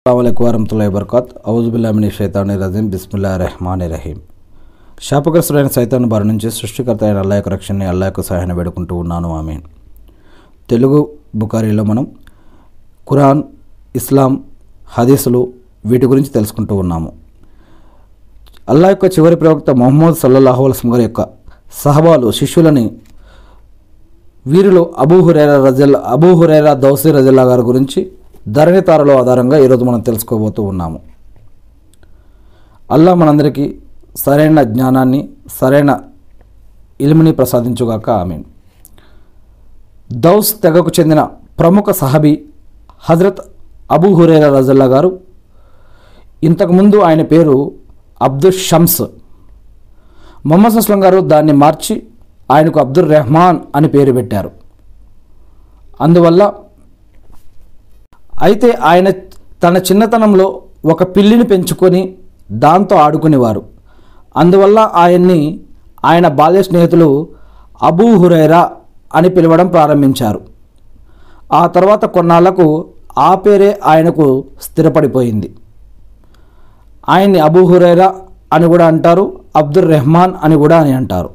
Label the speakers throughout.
Speaker 1: అస్సలం వరహతుల్లా వబర్కాత్ ఔజుబుల్లామిని షైతాని రజీం బిస్మిల్లా రెహమాన్ రహీం శాపగ్రస్తుడైన సైతాన్ బారి నుంచి సృష్టికర్త అయిన అల్లా యొక్క రక్షణని అల్లా యొక్క సహాయాన్ని వేడుకుంటూ ఉన్నాను ఆమె తెలుగు బుకారీలో మనం ఖురాన్ ఇస్లాం హదీసులు వీటి గురించి తెలుసుకుంటూ ఉన్నాము అల్లా యొక్క చివరి ప్రవక్త మొహమ్మద్ సల్లల్లాహు అలస్లం గారి యొక్క సహబాలు శిష్యులని వీరిలో అబూ హురైరా రజల్ అబూ హురైరా దౌసీ రజల్లా గారి గురించి ధరణి తారలో ఆధారంగా ఈరోజు మనం తెలుసుకోబోతూ ఉన్నాము అల్లా మనందరికీ సరైన జ్ఞానాన్ని సరైన ఇల్ముని ప్రసాదించుగాక ఆమె దౌస్ తెగకు చెందిన ప్రముఖ సహబీ హజరత్ అబూ హురైరా రజల్లా గారు ఇంతకుముందు ఆయన పేరు అబ్దుల్ షమ్స్ మొహమ్మద్ అస్లం గారు దాన్ని మార్చి ఆయనకు అబ్దుల్ రెహమాన్ అని పేరు పెట్టారు అందువల్ల అయితే ఆయన తన చిన్నతనంలో ఒక పిల్లిని పెంచుకొని దాంతో ఆడుకునేవారు అందువల్ల ఆయన్ని ఆయన బాల్య స్నేహితులు అబూ హురైరా అని పిలవడం ప్రారంభించారు ఆ తర్వాత కొన్నాళ్లకు ఆ పేరే ఆయనకు స్థిరపడిపోయింది ఆయన్ని అబూ హురైరా అని కూడా అంటారు అబ్దుల్ రెహమాన్ అని కూడా అని అంటారు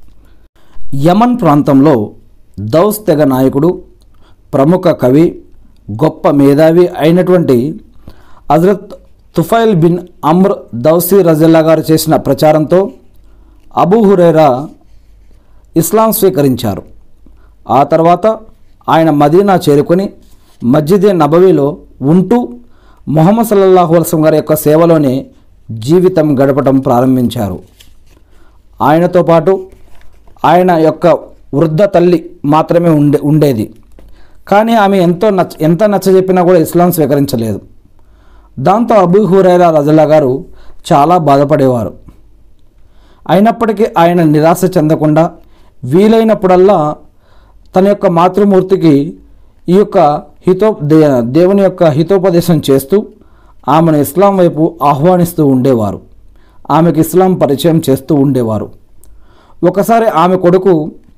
Speaker 1: యమన్ ప్రాంతంలో దౌస్ తెగ నాయకుడు ప్రముఖ కవి గొప్ప మేధావి అయినటువంటి హజరత్ తుఫైల్ బిన్ అమ్ర్ దౌసీ రజల్లా గారు చేసిన ప్రచారంతో అబూ హురైరా ఇస్లాం స్వీకరించారు ఆ తర్వాత ఆయన మదీనా చేరుకొని మస్జిదే నబవీలో ఉంటూ మొహమ్మద్ సల్లల్లాహు అలసం గారి యొక్క సేవలోనే జీవితం గడపడం ప్రారంభించారు ఆయనతో పాటు ఆయన యొక్క వృద్ధ తల్లి మాత్రమే ఉండే ఉండేది కానీ ఆమె ఎంతో నచ్చ ఎంత నచ్చజెప్పినా కూడా ఇస్లాం స్వీకరించలేదు దాంతో అబూ హురైరా రజల్లా గారు చాలా బాధపడేవారు అయినప్పటికీ ఆయన నిరాశ చెందకుండా వీలైనప్పుడల్లా తన యొక్క మాతృమూర్తికి ఈ యొక్క హితో దే దేవుని యొక్క హితోపదేశం చేస్తూ ఆమెను ఇస్లాం వైపు ఆహ్వానిస్తూ ఉండేవారు ఆమెకు ఇస్లాం పరిచయం చేస్తూ ఉండేవారు ఒకసారి ఆమె కొడుకు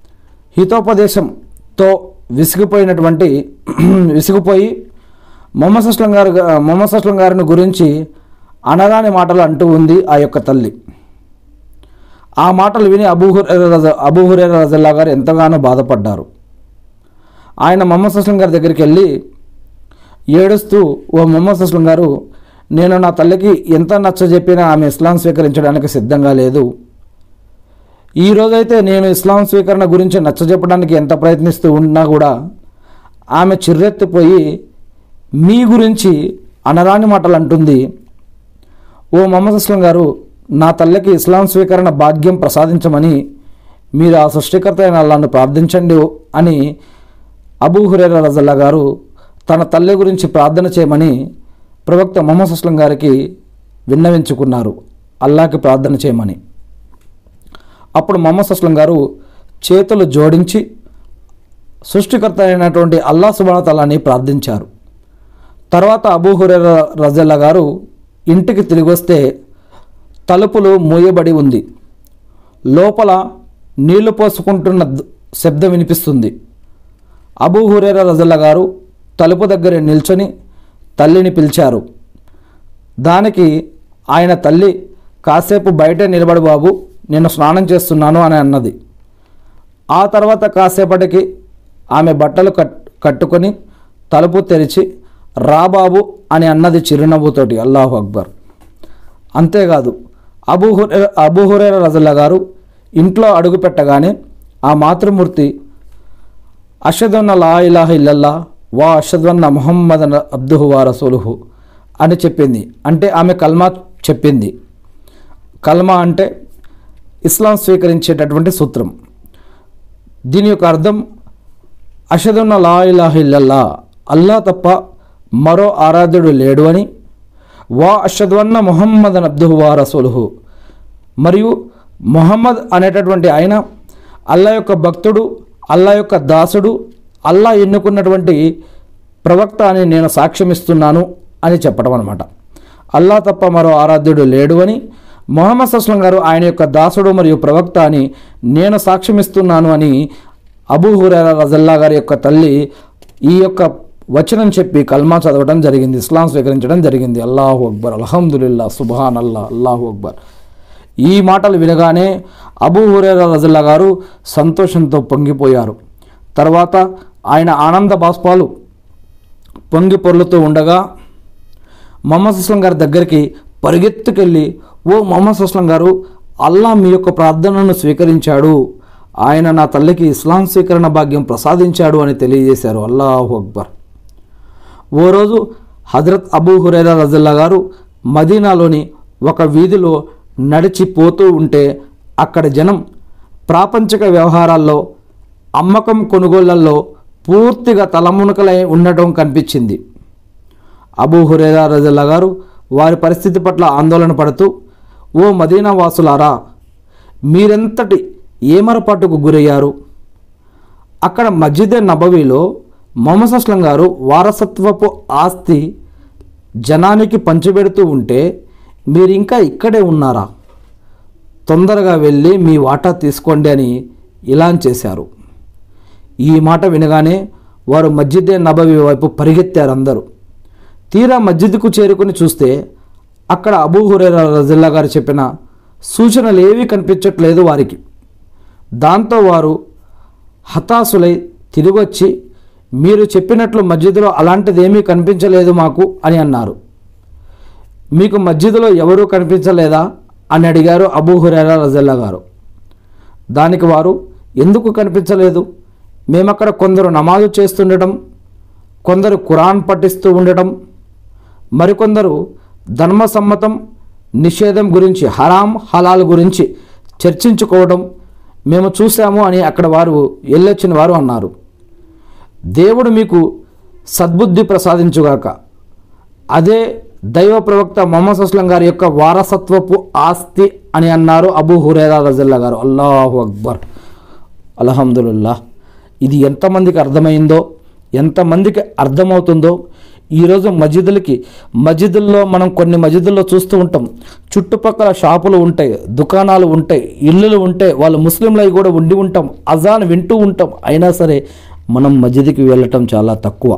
Speaker 1: హితోపదేశంతో విసిగిపోయినటువంటి విసిగిపోయి మొహమ్మద్ అస్లం గారు మొహమ్మద్ అస్లం గారిని గురించి అనరాని మాటలు అంటూ ఉంది ఆ యొక్క తల్లి ఆ మాటలు విని అబూహురేర రజ అబూహురేర రజల్లా గారు ఎంతగానో బాధపడ్డారు ఆయన మొహమ్మద్ అస్లం గారి దగ్గరికి వెళ్ళి ఏడుస్తూ ఓ మొహమ్మద్ అస్లం గారు నేను నా తల్లికి ఎంత నచ్చ చెప్పినా ఆమె ఇస్లాం స్వీకరించడానికి సిద్ధంగా లేదు ఈ రోజైతే నేను ఇస్లాం స్వీకరణ గురించి నచ్చజెప్పడానికి ఎంత ప్రయత్నిస్తూ ఉన్నా కూడా ఆమె చిర్రెత్తిపోయి మీ గురించి అనరాని మాటలు అంటుంది ఓ మొహమ్మద్ అస్లం గారు నా తల్లికి ఇస్లాం స్వీకరణ భాగ్యం ప్రసాదించమని మీరు ఆ సృష్టికర్త అయిన అల్లాను ప్రార్థించండి అని అబూ హురేరా రజల్లా గారు తన తల్లి గురించి ప్రార్థన చేయమని ప్రవక్త మొహమ్మద్ అస్లం గారికి విన్నవించుకున్నారు అల్లాకి ప్రార్థన చేయమని అప్పుడు మొహమ్మద్ అస్లం గారు చేతులు జోడించి సృష్టికర్త అయినటువంటి అల్లా సుబానతలాని ప్రార్థించారు తర్వాత అబూ హురేర రజల్లా గారు ఇంటికి తిరిగి వస్తే తలుపులు మూయబడి ఉంది లోపల నీళ్లు పోసుకుంటున్న ద- శబ్దం వినిపిస్తుంది అబూ హురేర రజల్లా గారు తలుపు దగ్గర నిల్చొని తల్లిని పిలిచారు దానికి ఆయన తల్లి కాసేపు బయటే నిలబడి బాబు నేను స్నానం చేస్తున్నాను అని అన్నది ఆ తర్వాత కాసేపటికి ఆమె బట్టలు కట్ కట్టుకొని తలుపు తెరిచి రా బాబు అని అన్నది చిరునవ్వుతోటి అల్లాహు అక్బర్ అంతేకాదు అబూ హురే అబూ హురేర రజల్లా గారు ఇంట్లో అడుగు పెట్టగానే ఆ మాతృమూర్తి అషదన్న లా ఇలాహ ఇల్లల్లా వా అషద్వన్న ముహమ్మద్ అబ్దుహు వా రసూలుహు అని చెప్పింది అంటే ఆమె కల్మా చెప్పింది కల్మా అంటే ఇస్లాం స్వీకరించేటటువంటి సూత్రం దీని యొక్క అర్థం అషదున్న లా ఇలాహ ఇల్లల్లా అల్లా తప్ప మరో ఆరాధ్యుడు లేడు అని వా అషద్వన్న ముహమ్మద్ అబ్దుహు వా రసూలుహు మరియు మొహమ్మద్ అనేటటువంటి ఆయన అల్లా యొక్క భక్తుడు అల్లా యొక్క దాసుడు అల్లా ఎన్నుకున్నటువంటి ప్రవక్త అని నేను సాక్ష్యమిస్తున్నాను అని చెప్పడం అనమాట అల్లా తప్ప మరో ఆరాధ్యుడు లేడు అని మొహమ్మద్ సస్లం గారు ఆయన యొక్క దాసుడు మరియు ప్రవక్త అని నేను సాక్ష్యమిస్తున్నాను అని అబూ హురైరా రజల్లా గారి యొక్క తల్లి ఈ యొక్క వచనం చెప్పి కల్మా చదవడం జరిగింది ఇస్లాం స్వీకరించడం జరిగింది అల్లాహు అక్బర్ అల్హమ్దుల్లా సుబాన్ అల్లా అల్లాహు అక్బర్ ఈ మాటలు వినగానే అబూ హురేరా రజల్లా గారు సంతోషంతో పొంగిపోయారు తర్వాత ఆయన ఆనంద బాష్పాలు పొంగి పొర్లుతూ ఉండగా మొహమ్మద్ అస్లం గారి దగ్గరికి పరిగెత్తుకెళ్ళి ఓ మొహమ్మద్ అస్లం గారు అల్లా మీ యొక్క ప్రార్థనను స్వీకరించాడు ఆయన నా తల్లికి ఇస్లాం స్వీకరణ భాగ్యం ప్రసాదించాడు అని తెలియజేశారు అల్లాహు అక్బర్ ఓ రోజు హజరత్ అబూ హురైరా రజల్లా గారు మదీనాలోని ఒక వీధిలో నడిచిపోతూ ఉంటే అక్కడ జనం ప్రాపంచిక వ్యవహారాల్లో అమ్మకం కొనుగోళ్లలో పూర్తిగా తలమునకలై ఉండటం కనిపించింది అబూ హురేరా రజల్లా గారు వారి పరిస్థితి పట్ల ఆందోళన పడుతూ ఓ మదీనా వాసులారా మీరెంతటి ఏమరపాటుకు గురయ్యారు అక్కడ మస్జిద్ నబవీలో మొహమ్మద్ అస్లం గారు వారసత్వపు ఆస్తి జనానికి పంచిపెడుతూ ఉంటే మీరు ఇంకా ఇక్కడే ఉన్నారా తొందరగా వెళ్ళి మీ వాటా తీసుకోండి అని ఇలాన్ చేశారు ఈ మాట వినగానే వారు మస్జిద్ నబవి వైపు పరిగెత్తారు అందరూ తీరా మస్జిద్కు చేరుకుని చూస్తే అక్కడ అబూ హురేరా రజిల్లా గారు చెప్పిన సూచనలు ఏవీ కనిపించట్లేదు వారికి దాంతో వారు హతాశులై తిరిగొచ్చి మీరు చెప్పినట్లు మస్జిద్లో అలాంటిదేమీ కనిపించలేదు మాకు అని అన్నారు మీకు మస్జిద్లో ఎవరూ కనిపించలేదా అని అడిగారు అబూ హురేరా రజల్లా గారు దానికి వారు ఎందుకు కనిపించలేదు మేమక్కడ కొందరు నమాజు చేస్తుండటం కొందరు ఖురాన్ పఠిస్తూ ఉండటం మరికొందరు ధర్మసమ్మతం నిషేధం గురించి హరాం హలాల్ గురించి చర్చించుకోవడం మేము చూసాము అని అక్కడ వారు వెళ్ళొచ్చిన వారు అన్నారు దేవుడు మీకు సద్బుద్ధి ప్రసాదించుగాక అదే దైవ ప్రవక్త మొహమ్మద్ అస్లం గారి యొక్క వారసత్వపు ఆస్తి అని అన్నారు అబూ హురేరా రజల్లా గారు అల్లాహు అక్బర్ అల్హమ్దుల్లా ఇది ఎంతమందికి అర్థమైందో ఎంతమందికి అర్థమవుతుందో ఈరోజు మస్జిదులకి మస్జిదుల్లో మనం కొన్ని మస్జిదుల్లో చూస్తూ ఉంటాం చుట్టుపక్కల షాపులు ఉంటాయి దుకాణాలు ఉంటాయి ఇల్లులు ఉంటాయి వాళ్ళు ముస్లింలు కూడా ఉండి ఉంటాం అజాన్ వింటూ ఉంటాం అయినా సరే మనం మస్జిద్కి వెళ్ళటం చాలా తక్కువ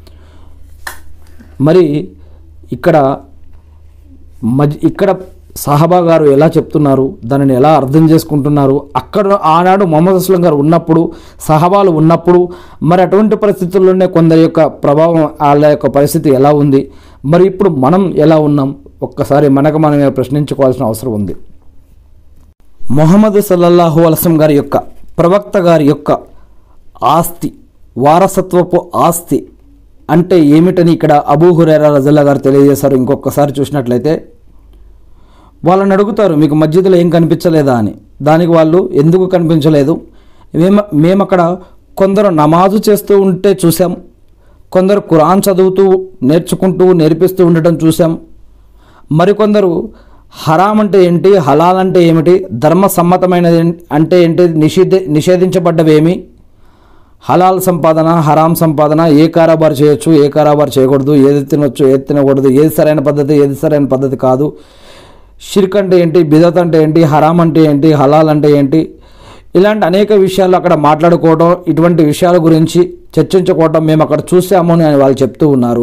Speaker 1: మరి ఇక్కడ మజ్ ఇక్కడ సాహబా గారు ఎలా చెప్తున్నారు దానిని ఎలా అర్థం చేసుకుంటున్నారు అక్కడ ఆనాడు మొహమ్మద్ అస్లం గారు ఉన్నప్పుడు సహబాలు ఉన్నప్పుడు మరి అటువంటి పరిస్థితుల్లోనే కొందరి యొక్క ప్రభావం వాళ్ళ యొక్క పరిస్థితి ఎలా ఉంది మరి ఇప్పుడు మనం ఎలా ఉన్నాం ఒక్కసారి మనకు మనమే ప్రశ్నించుకోవాల్సిన అవసరం ఉంది మొహమ్మద్ సల్లల్లాహు అలసం గారి యొక్క ప్రవక్త గారి యొక్క ఆస్తి వారసత్వపు ఆస్తి అంటే ఏమిటని ఇక్కడ అబూ హురేరా రజల్లా గారు తెలియజేశారు ఇంకొకసారి చూసినట్లయితే వాళ్ళని అడుగుతారు మీకు మస్జిద్లో ఏం కనిపించలేదా అని దానికి వాళ్ళు ఎందుకు కనిపించలేదు మేము మేము అక్కడ కొందరు నమాజు చేస్తూ ఉంటే చూసాం కొందరు ఖురాన్ చదువుతూ నేర్చుకుంటూ నేర్పిస్తూ ఉండటం చూసాం మరికొందరు హరాం అంటే ఏంటి హలాల్ అంటే ఏమిటి ధర్మ సమ్మతమైనది ఏం- అంటే ఏంటి నిషేధ నిషేధించబడ్డవేమి హలాల్ సంపాదన హరాం సంపాదన ఏ కారాబార్ చేయొచ్చు ఏ కారాబార్ చేయకూడదు ఏది తినొచ్చు ఏది తినకూడదు ఏది సరైన పద్ధతి ఏది సరైన పద్ధతి కాదు షిర్క్ అంటే ఏంటి బిదత్ అంటే ఏంటి హరాం అంటే ఏంటి హలాల్ అంటే ఏంటి ఇలాంటి అనేక విషయాలు అక్కడ మాట్లాడుకోవడం ఇటువంటి విషయాల గురించి చర్చించుకోవడం మేము అక్కడ చూసాము అని వాళ్ళు చెప్తూ ఉన్నారు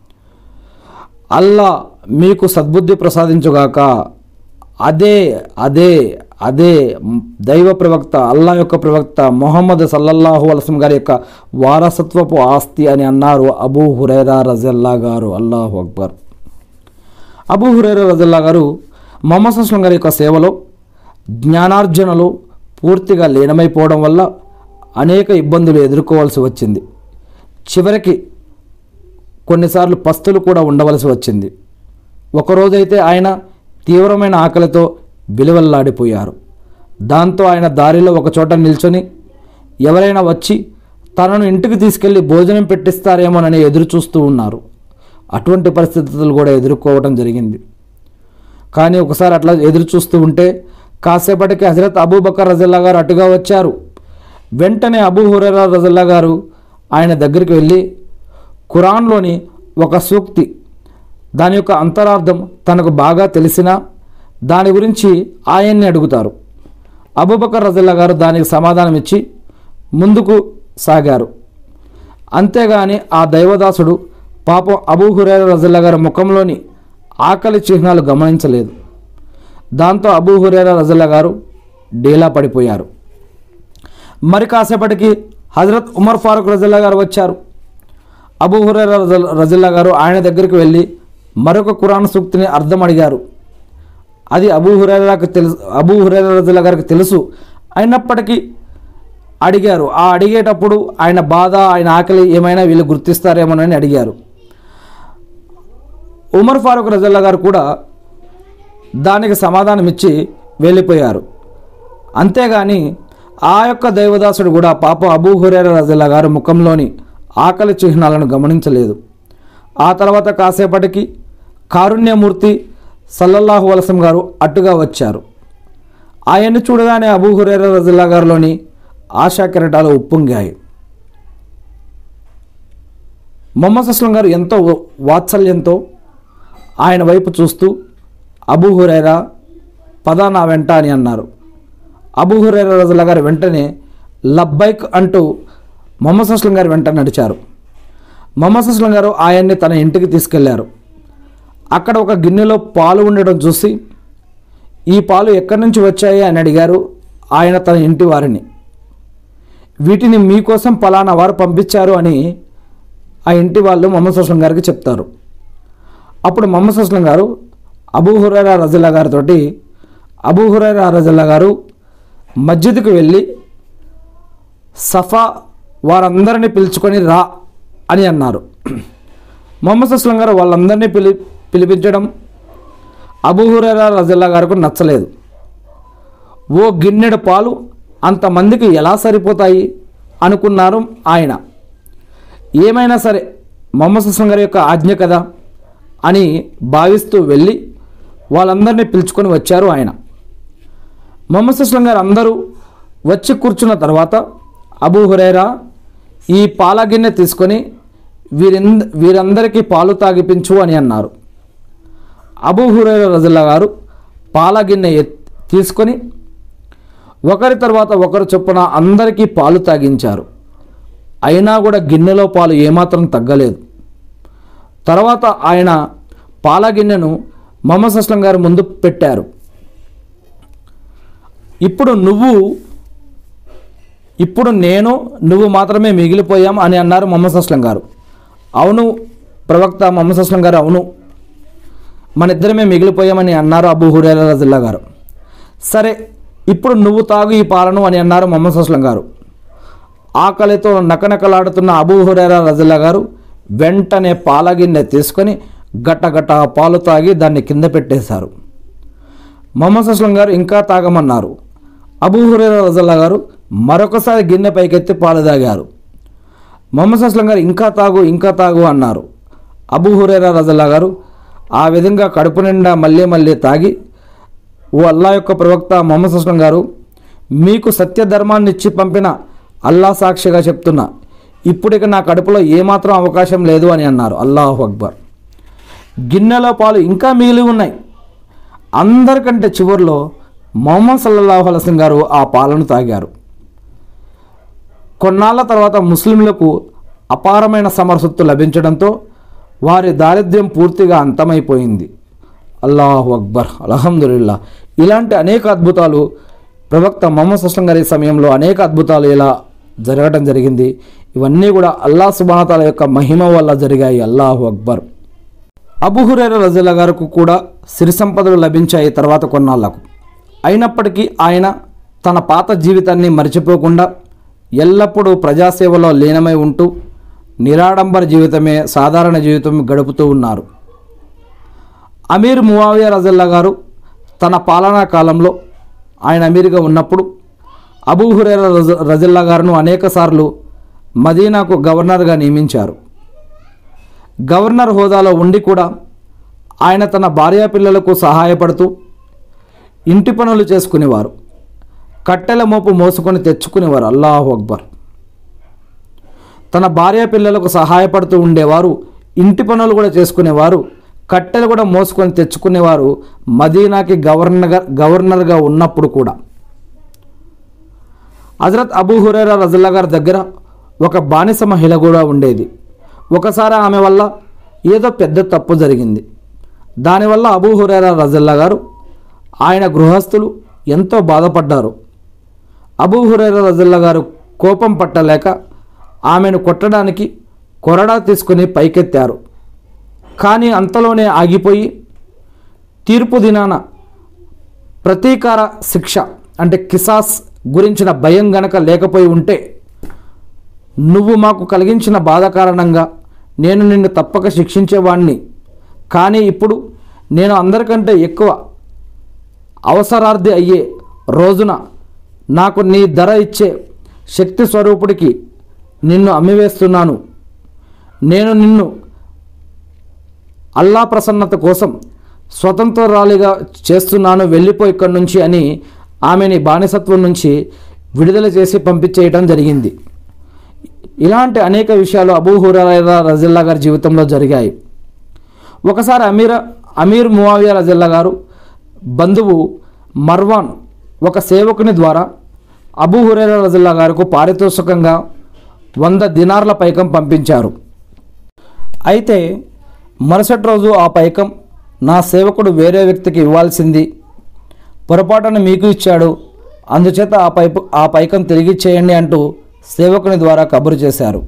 Speaker 1: అల్లా మీకు సద్బుద్ధి ప్రసాదించుగాక అదే అదే అదే దైవ ప్రవక్త అల్లా యొక్క ప్రవక్త మొహమ్మద్ సల్లల్లాహు అలసం గారి యొక్క వారసత్వపు ఆస్తి అని అన్నారు అబూ హురైరా రజల్లా గారు అల్లాహు అక్బర్ అబూ హురైరా రజల్లా గారు మొహమ్మద్ అస్లం గారి యొక్క సేవలో జ్ఞానార్జనలో పూర్తిగా లీనమైపోవడం వల్ల అనేక ఇబ్బందులు ఎదుర్కోవాల్సి వచ్చింది చివరికి కొన్నిసార్లు పస్తులు కూడా ఉండవలసి వచ్చింది ఒకరోజైతే ఆయన తీవ్రమైన ఆకలితో విలువల్లాడిపోయారు దాంతో ఆయన దారిలో ఒక చోట నిల్చొని ఎవరైనా వచ్చి తనను ఇంటికి తీసుకెళ్లి భోజనం పెట్టిస్తారేమోనని ఎదురు చూస్తూ ఉన్నారు అటువంటి పరిస్థితులు కూడా ఎదుర్కోవడం జరిగింది కానీ ఒకసారి అట్లా ఎదురు చూస్తూ ఉంటే కాసేపటికి హజరత్ అబూబకర్ రజల్లా గారు అటుగా వచ్చారు వెంటనే అబూ హురేరా రజల్లా గారు ఆయన దగ్గరికి వెళ్ళి ఖురాన్లోని ఒక సూక్తి దాని యొక్క అంతరార్థం తనకు బాగా తెలిసిన దాని గురించి ఆయన్ని అడుగుతారు అబూబకర్ రజల్లా గారు దానికి సమాధానం ఇచ్చి ముందుకు సాగారు అంతేగాని ఆ దైవదాసుడు పాపం అబూ హురేర రజల్లా గారి ముఖంలోని ఆకలి చిహ్నాలు గమనించలేదు దాంతో అబూ హురేర రజల్లా గారు డీలా పడిపోయారు మరి కాసేపటికి హజరత్ ఉమర్ ఫారూక్ రజల్లా గారు వచ్చారు అబూ హురేర రజల్ రజల్లా గారు ఆయన దగ్గరికి వెళ్ళి మరొక ఖురాన్ సూక్తిని అర్థం అడిగారు అది అబూ హురేరాకు తెలుసు అబూ హురేరా రజల్లా గారికి తెలుసు అయినప్పటికీ అడిగారు ఆ అడిగేటప్పుడు ఆయన బాధ ఆయన ఆకలి ఏమైనా వీళ్ళు గుర్తిస్తారేమోనని అడిగారు ఉమర్ ఫారూక్ రజల్లా గారు కూడా దానికి సమాధానం ఇచ్చి వెళ్ళిపోయారు అంతేగాని ఆ యొక్క దైవదాసుడు కూడా పాప అబూ హురేర రజల్లా గారు ముఖంలోని ఆకలి చిహ్నాలను గమనించలేదు ఆ తర్వాత కాసేపటికి కారుణ్యమూర్తి సల్లల్లాహు వలసం గారు అట్టుగా వచ్చారు ఆయన్ని చూడగానే అబూ హురేర రజల్లా గారిలోని ఆశా కిరటాలు ఉప్పొంగాయి మొహమ్మద్ అస్లం గారు ఎంతో వాత్సల్యంతో ఆయన వైపు చూస్తూ అబూ హురైరా పద నా వెంట అని అన్నారు అబూ హురైరా రజుల్లా గారు వెంటనే లబ్బైక్ అంటూ మొహమ్మద్ అస్లం గారి వెంట నడిచారు మొహమ్మద్ అస్లం గారు ఆయన్ని తన ఇంటికి తీసుకెళ్లారు అక్కడ ఒక గిన్నెలో పాలు ఉండడం చూసి ఈ పాలు ఎక్కడి నుంచి వచ్చాయి అని అడిగారు ఆయన తన ఇంటి వారిని వీటిని మీకోసం పలానా వారు పంపించారు అని ఆ ఇంటి వాళ్ళు మొహమ్మద్ అస్లం గారికి చెప్తారు అప్పుడు మొహమ్మద్ అస్లం గారు అబూ హురైరా రజల్లా గారితో అబూ హురైరా రజల్లా గారు మస్జిద్కి వెళ్ళి సఫా వారందరినీ పిలుచుకొని రా అని అన్నారు మొహమ్మద్ అస్లం గారు వాళ్ళందరినీ పిలి పిలిపించడం అబూ హురైరా రజల్లా గారికి నచ్చలేదు ఓ గిన్నెడు పాలు అంతమందికి ఎలా సరిపోతాయి అనుకున్నారు ఆయన ఏమైనా సరే మొహమ్మద్ అస్లం గారి యొక్క ఆజ్ఞ కదా అని భావిస్తూ వెళ్ళి వాళ్ళందరినీ పిలుచుకొని వచ్చారు ఆయన మొహమ్మద్ అస్లం గారు అందరూ వచ్చి కూర్చున్న తర్వాత అబూ హురైరా ఈ పాల గిన్నె తీసుకొని వీరింద వీరందరికీ పాలు తాగిపించు అని అన్నారు అబూ హురైరా రజల్లా గారు పాల గిన్నె ఎత్- తీసుకొని ఒకరి తర్వాత ఒకరు చొప్పున అందరికీ పాలు తాగించారు అయినా కూడా గిన్నెలో పాలు ఏమాత్రం తగ్గలేదు తర్వాత ఆయన పాల గిన్నెను మొహమ్మద్ అస్లం గారి ముందు పెట్టారు ఇప్పుడు నువ్వు ఇప్పుడు నేను నువ్వు మాత్రమే మిగిలిపోయాం అని అన్నారు మొహమ్మద్ అస్లం గారు అవును ప్రవక్త మొహమ్మద్ అస్లం గారు అవును మన ఇద్దరమే మిగిలిపోయామని అన్నారు అబూ హురేరా రజుల్లా గారు సరే ఇప్పుడు నువ్వు తాగు ఈ పాలను అని అన్నారు మొహమ్మద్ అస్లం గారు ఆకలితో నకనకలాడుతున్న అబూ హురేరా రజుల్లా గారు వెంటనే పాల గిన్నె తీసుకొని గట్టగట్ట పాలు తాగి దాన్ని కింద పెట్టేశారు మొహమ్మద్ అస్లం గారు ఇంకా తాగమన్నారు అబూ హురేరా రజల్లా గారు మరొకసారి గిన్నె పైకెత్తి పాలు తాగారు మొహమ్మద్ అస్లం గారు ఇంకా తాగు ఇంకా తాగు అన్నారు అబూ హురేరా రజల్లా గారు ఆ విధంగా కడుపు నిండా మళ్ళీ మళ్ళీ తాగి ఓ అల్లా యొక్క ప్రవక్త మొహమ్మద్ అస్లం గారు మీకు సత్యధర్మాన్ని ఇచ్చి పంపిన అల్లా సాక్షిగా చెప్తున్నా ఇప్పుడిక నా కడుపులో ఏమాత్రం అవకాశం లేదు అని అన్నారు అల్లాహు అక్బర్ గిన్నెలో పాలు ఇంకా మిగిలి ఉన్నాయి అందరికంటే చివరిలో మొహమ్మద్ సల్లల్లాహు అలసం గారు ఆ పాలను తాగారు కొన్నాళ్ళ తర్వాత ముస్లింలకు అపారమైన సమరసత్తు లభించడంతో వారి దారిద్ర్యం పూర్తిగా అంతమైపోయింది అల్లాహు అక్బర్ అల్హమ్దుల్లా ఇలాంటి అనేక అద్భుతాలు ప్రవక్త మొహమ్మద్ అస్లం గారి సమయంలో అనేక అద్భుతాలు ఇలా జరగడం జరిగింది ఇవన్నీ కూడా అల్లా సుబానతాల యొక్క మహిమ వల్ల జరిగాయి అల్లాహు అక్బర్ అబుహురేర రజల గారికి కూడా సిరి సంపదలు లభించాయి తర్వాత కొన్నాళ్లకు అయినప్పటికీ ఆయన తన పాత జీవితాన్ని మర్చిపోకుండా ఎల్లప్పుడూ ప్రజాసేవలో లీనమై ఉంటూ నిరాడంబర జీవితమే సాధారణ జీవితం గడుపుతూ ఉన్నారు అమీర్ మువావియా రజల్లా గారు తన పాలనా కాలంలో ఆయన అమీర్గా ఉన్నప్పుడు అబూ హురేర రజ రజల్లా గారును అనేకసార్లు మదీనాకు గవర్నర్గా నియమించారు గవర్నర్ హోదాలో ఉండి కూడా ఆయన తన భార్యా పిల్లలకు సహాయపడుతూ ఇంటి పనులు చేసుకునేవారు కట్టెల మోపు మోసుకొని తెచ్చుకునేవారు అల్లాహు అక్బర్ తన భార్య పిల్లలకు సహాయపడుతూ ఉండేవారు ఇంటి పనులు కూడా చేసుకునేవారు కట్టెలు కూడా మోసుకొని తెచ్చుకునేవారు మదీనాకి గవర్నర్గా గవర్నర్గా ఉన్నప్పుడు కూడా హజరత్ అబూ హురేరా రజల్లా గారి దగ్గర ఒక బానిస మహిళ కూడా ఉండేది ఒకసారి ఆమె వల్ల ఏదో పెద్ద తప్పు జరిగింది దానివల్ల అబూ హురేరా రజల్లా గారు ఆయన గృహస్థులు ఎంతో బాధపడ్డారు అబూ హురేరా రజల్లా గారు కోపం పట్టలేక ఆమెను కొట్టడానికి కొరడా తీసుకుని పైకెత్తారు కానీ అంతలోనే ఆగిపోయి తీర్పు దినాన ప్రతీకార శిక్ష అంటే కిసాస్ గురించిన భయం గనక లేకపోయి ఉంటే నువ్వు మాకు కలిగించిన బాధ కారణంగా నేను నిన్ను తప్పక శిక్షించేవాణ్ణి కానీ ఇప్పుడు నేను అందరికంటే ఎక్కువ అవసరార్థి అయ్యే రోజున నాకు నీ ధర ఇచ్చే శక్తి స్వరూపుడికి నిన్ను అమ్మివేస్తున్నాను నేను నిన్ను అల్లా ప్రసన్నత కోసం స్వతంత్రాలిగా చేస్తున్నాను వెళ్ళిపో ఇక్కడి నుంచి అని ఆమెని బానిసత్వం నుంచి విడుదల చేసి పంపించేయటం జరిగింది ఇలాంటి అనేక విషయాలు అబూ హురైరా రజిల్లా గారి జీవితంలో జరిగాయి ఒకసారి అమీర్ అమీర్ మువావియా రజిల్లా గారు బంధువు మర్వాన్ ఒక సేవకుని ద్వారా అబూ హురైరా రజిల్లా గారికి పారితోషికంగా వంద దినార్ల పైకం పంపించారు అయితే మరుసటి రోజు ఆ పైకం నా సేవకుడు వేరే వ్యక్తికి ఇవ్వాల్సింది పొరపాటున మీకు ఇచ్చాడు అందుచేత ఆ పైపు ఆ పైకం తిరిగి ఇచ్చేయండి అంటూ సేవకుని ద్వారా కబురు చేశారు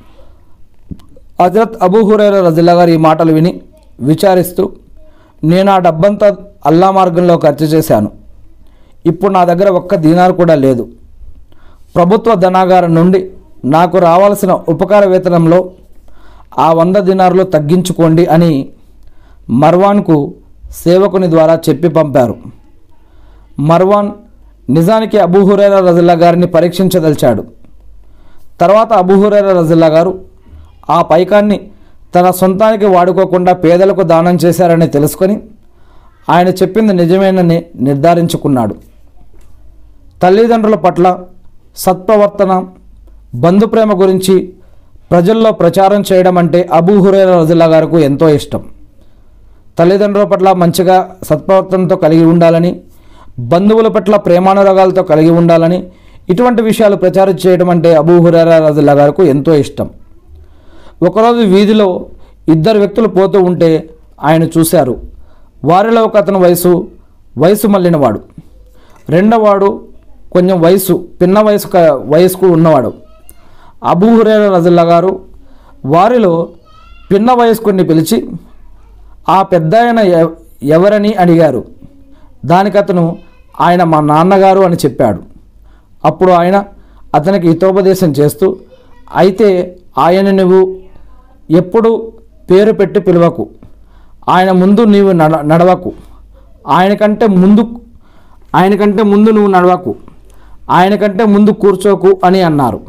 Speaker 1: హజరత్ అబూ హురైరా రజిల్లా గారు ఈ మాటలు విని విచారిస్తూ నేను ఆ డబ్బంతా అల్లా మార్గంలో ఖర్చు చేశాను ఇప్పుడు నా దగ్గర ఒక్క దీనారు కూడా లేదు ప్రభుత్వ ధనాగారం నుండి నాకు రావాల్సిన ఉపకార వేతనంలో ఆ వంద దినార్లు తగ్గించుకోండి అని మర్వాన్కు సేవకుని ద్వారా చెప్పి పంపారు మర్వాన్ నిజానికి అబూ హురైరా రజిల్లా గారిని పరీక్షించదలిచాడు తర్వాత అబూ హురైరా రజిల్లా గారు ఆ పైకాన్ని తన సొంతానికి వాడుకోకుండా పేదలకు దానం చేశారని తెలుసుకొని ఆయన చెప్పింది నిజమేనని నిర్ధారించుకున్నాడు తల్లిదండ్రుల పట్ల సత్ప్రవర్తన బంధుప్రేమ గురించి ప్రజల్లో ప్రచారం చేయడం అంటే అబూ హురైరా రజిల్లా గారికి ఎంతో ఇష్టం తల్లిదండ్రుల పట్ల మంచిగా సత్ప్రవర్తనతో కలిగి ఉండాలని బంధువుల పట్ల ప్రేమానురాగాలతో కలిగి ఉండాలని ఇటువంటి విషయాలు ప్రచారం చేయడం అంటే అబూ హురైరా రజిల్లా గారికి ఎంతో ఇష్టం ఒకరోజు వీధిలో ఇద్దరు వ్యక్తులు పోతూ ఉంటే ఆయన చూశారు వారిలో ఒక అతని వయసు వయసు మళ్ళినవాడు రెండవవాడు కొంచెం వయసు పిన్న వయసు క- వయసుకు ఉన్నవాడు అబూ హురైరా రజిల్లా గారు వారిలో పిన్న వయస్కుడిని పిలిచి ఆ పెద్ద ఆయన ఎవ- ఎవరని అడిగారు దానికి అతను ఆయన మా నాన్నగారు అని చెప్పాడు అప్పుడు ఆయన అతనికి హితోపదేశం చేస్తూ అయితే ఆయన నువ్వు ఎప్పుడు పేరు పెట్టి పిలవకు ఆయన ముందు నీవు నడ నడవకు ఆయనకంటే ముందు ఆయనకంటే ముందు నువ్వు నడవకు ఆయనకంటే ముందు కూర్చోకు అని అన్నారు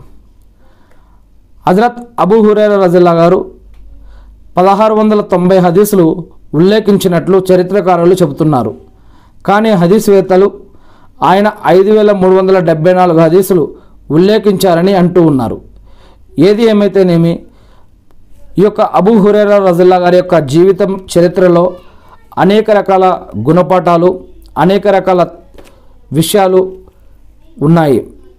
Speaker 1: హజరత్ అబూ హురైరా రజిల్లా గారు పదహారు వందల తొంభై హదీసులు ఉల్లేఖించినట్లు చరిత్రకారులు చెబుతున్నారు కానీ హదీస్వేత్తలు ఆయన ఐదు వేల మూడు వందల డెబ్బై నాలుగు హదీసులు ఉల్లేఖించారని అంటూ ఉన్నారు ఏది ఏమైతేనేమి ఈ యొక్క అబూ హురేరా రజల్లా గారి యొక్క జీవితం చరిత్రలో అనేక రకాల గుణపాఠాలు అనేక రకాల విషయాలు ఉన్నాయి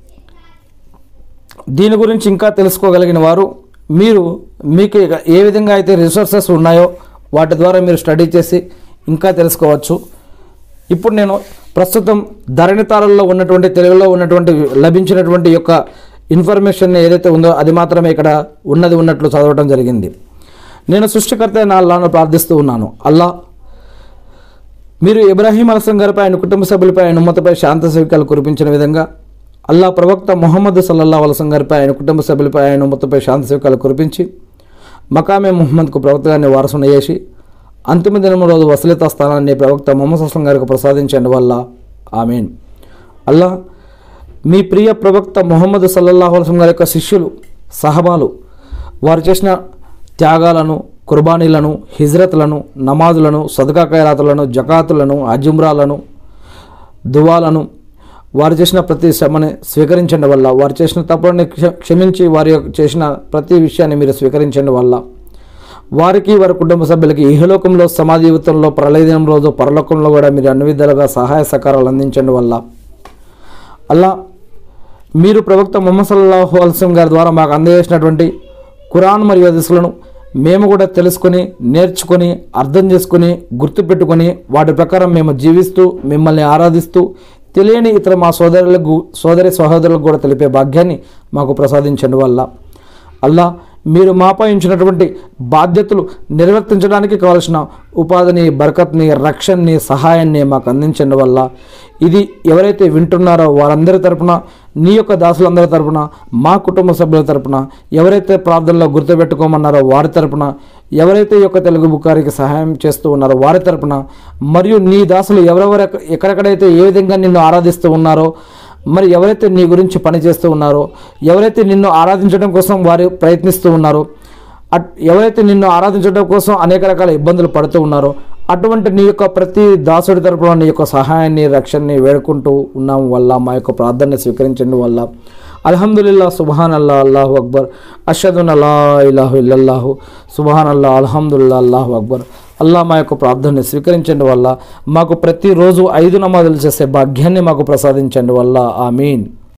Speaker 1: దీని గురించి ఇంకా తెలుసుకోగలిగిన వారు మీరు మీకు ఏ విధంగా అయితే రిసోర్సెస్ ఉన్నాయో వాటి ద్వారా మీరు స్టడీ చేసి ఇంకా తెలుసుకోవచ్చు ఇప్పుడు నేను ప్రస్తుతం ధరణితారల్లో ఉన్నటువంటి తెలుగులో ఉన్నటువంటి లభించినటువంటి యొక్క ఇన్ఫర్మేషన్ ఏదైతే ఉందో అది మాత్రమే ఇక్కడ ఉన్నది ఉన్నట్లు చదవడం జరిగింది నేను సృష్టికర్త అయిన అల్లాను ప్రార్థిస్తూ ఉన్నాను అల్లా మీరు ఇబ్రాహీం అలసం గారిపై ఆయన కుటుంబ సభ్యులపై ఆయన ఉమ్మతపై శాంత సేవికలు కురిపించిన విధంగా అల్లా ప్రవక్త మొహమ్మద్ సల్లల్లా వలసం గారిపై ఆయన కుటుంబ సభ్యులపై ఆయన ఉమ్మతపై శాంత సేవికలు కురిపించి మకామే ముహమ్మద్కు ప్రవక్తగాన్ని వారసున చేసి అంతిమ దినం రోజు వసలిత స్థానాన్ని ప్రవక్త మొహమ్మద్ అస్లం గారికి ప్రసాదించండి వల్ల ఆమెన్ అల్లా మీ ప్రియ ప్రవక్త మొహమ్మద్ సల్లల్లాహు అలసం గారి యొక్క శిష్యులు సహబాలు వారు చేసిన త్యాగాలను కుర్బానీలను హిజ్రత్లను నమాజులను సదకా ఖైరాతులను జకాతులను అజుమ్రాలను దువాలను వారు చేసిన ప్రతి శ్రమని స్వీకరించండి వల్ల వారు చేసిన తప్పులని క్ష- క్షమించి వారి యొక్క చేసిన ప్రతి విషయాన్ని మీరు స్వీకరించండి వల్ల వారికి వారి కుటుంబ సభ్యులకి ఇహలోకంలో సమాజ జీవితంలో ప్రళయదినం రోజు పరలోకంలో కూడా మీరు అన్ని విధాలుగా సహాయ సహకారాలు అందించండి వల్ల అల్లా మీరు ప్రవక్త ముహమ్మద్ సల్లాహు అల్సం గారి ద్వారా మాకు అందజేసినటువంటి ఖురాన్ మరియు హదీసులను మేము కూడా తెలుసుకొని నేర్చుకొని అర్థం చేసుకొని గుర్తుపెట్టుకొని వాటి ప్రకారం మేము జీవిస్తూ మిమ్మల్ని ఆరాధిస్తూ తెలియని ఇతర మా సోదరులకు సోదరి సహోదరులకు కూడా తెలిపే భాగ్యాన్ని మాకు ప్రసాదించండి వల్ల అల్లా మీరు మాపై ఉంచినటువంటి బాధ్యతలు నిర్వర్తించడానికి కావలసిన ఉపాధిని బరకత్ని రక్షణని సహాయాన్ని మాకు అందించండి వల్ల ఇది ఎవరైతే వింటున్నారో వారందరి తరపున నీ యొక్క దాసులందరి తరపున మా కుటుంబ సభ్యుల తరపున ఎవరైతే ప్రార్థనలో గుర్తుపెట్టుకోమన్నారో వారి తరపున ఎవరైతే ఈ యొక్క తెలుగు బుక్కారికి సహాయం చేస్తూ ఉన్నారో వారి తరపున మరియు నీ దాసులు ఎవరెవరు ఎక్కడెక్కడైతే ఏ విధంగా నిన్ను ఆరాధిస్తూ ఉన్నారో మరి ఎవరైతే నీ గురించి పనిచేస్తూ ఉన్నారో ఎవరైతే నిన్ను ఆరాధించడం కోసం వారు ప్రయత్నిస్తూ ఉన్నారో అట్ ఎవరైతే నిన్ను ఆరాధించడం కోసం అనేక రకాల ఇబ్బందులు పడుతూ ఉన్నారో అటువంటి నీ యొక్క ప్రతి దాసుడి తరపున నీ యొక్క సహాయాన్ని రక్షణని వేడుకుంటూ ఉన్నాం వల్ల మా యొక్క ప్రార్థన స్వీకరించండి వల్ల అల్హమ్దుల్లా సుబహాన్ అల్లా అల్లాహు అక్బర్ అషదున్ అల్లా ఇలాహు ఇల్లల్లాహు సుబహాన్ అల్లా అల్హమ్దుల్లా అల్లాహు అక్బర్ అల్లా మా యొక్క ప్రార్థనని స్వీకరించండి వల్ల మాకు ప్రతిరోజు ఐదు నమాజులు చేసే భాగ్యాన్ని మాకు ప్రసాదించండి వల్ల ఆమీన్